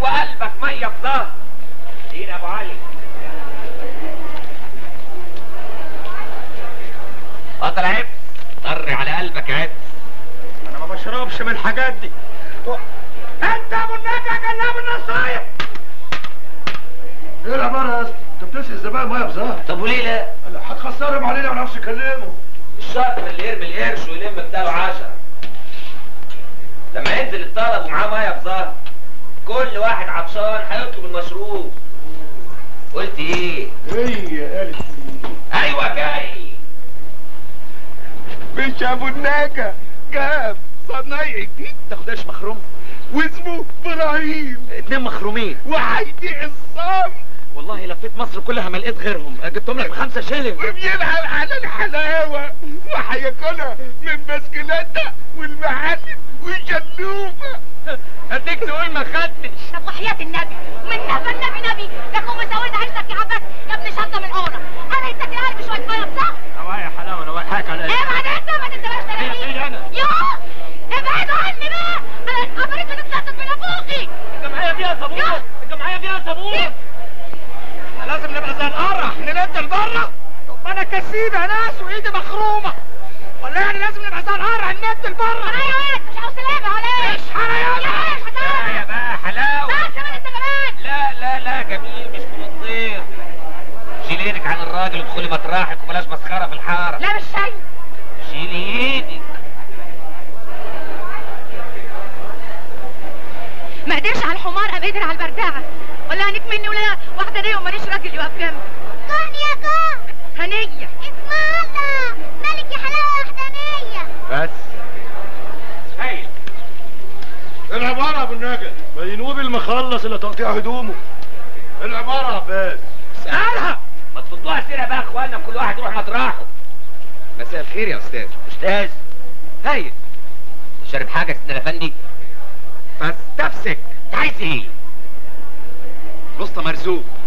وقلبك ميه في ظهر دين ابو علي اتفضل يا عبس طري على قلبك يا عبس انا ما بشربش من الحاجات دي و- انت ابو النجا جلاب النصايح ايه العباره يا اسطى؟ انت بتسقي الزبائن ميه بزهر طب وليه لا؟ هتخسرهم علينا ما نعرفش نكلمه الشاطر اللي يرمي القرش ويلم بتاعه عشرة لما ينزل الطلب ومعاه ميه في ظهر كل واحد عطشان هيطلب المشروب قلت ايه؟ هي قالت ايوه جاي مش ابو النجا جاب صنايعي جديد تاخدهاش مخروم واسمه ابراهيم اتنين مخرومين وهيبيع الصام والله لفيت مصر كلها ما لقيت غيرهم جبتهم لك بخمسة شيلين وبيلعب على الحلاوة وهياكلها من بسكلاتة والمعلم وجلوبة اديك تقول ما خدتش طب وحياة النبي من نبى النبي نبي يكون مسود عيشتك يا عباس يا ابن شطة من الحورة انا يتاكل قلبي شوية مية بصح نوايا حلاوة نوايا حاجة على ابعد انت ما تنتبهش إيه، إيه أنا؟ يوه ابعدوا عني بقى انا اتقبرت من طلعت من ابوكي الجمعية فيها صابون الجمعية فيها صابون لازم نبقى زي القرع ننزل بره طب انا كسيب يا ناس وايدي مخرومة ولا يعني لازم نبقى زي القرع ننزل بره انا واد مش عاوز تلعبها ولا ايه؟ مش حريانة. يا ايش لا يا بقى حلاوه بقى كمان انت كمان لا لا لا جميل مش من الطير شيل ايدك عن الراجل وادخلي مطرحك وبلاش مسخره في الحاره لا مش شايف شيلي ايدك ما قدرش على الحمار قام قدر على البردعه ولا هنيك مني ولا واحده دي وماليش راجل يقف جنبي كون يا كون هنيه اسم الله مالك يا حلاوه وحدانيه بس هايل العباره يا ابو النجا ما ينوب المخلص اللي تقطيع هدومه العباره يا عباس اسألها ما تفضوها سيره بقى يا اخوانا كل واحد يروح مطرحه مساء الخير يا استاذ استاذ هايل شارب حاجه يا سيدنا الافندي فاستفسك انت عايز ايه الوسطى مرزوق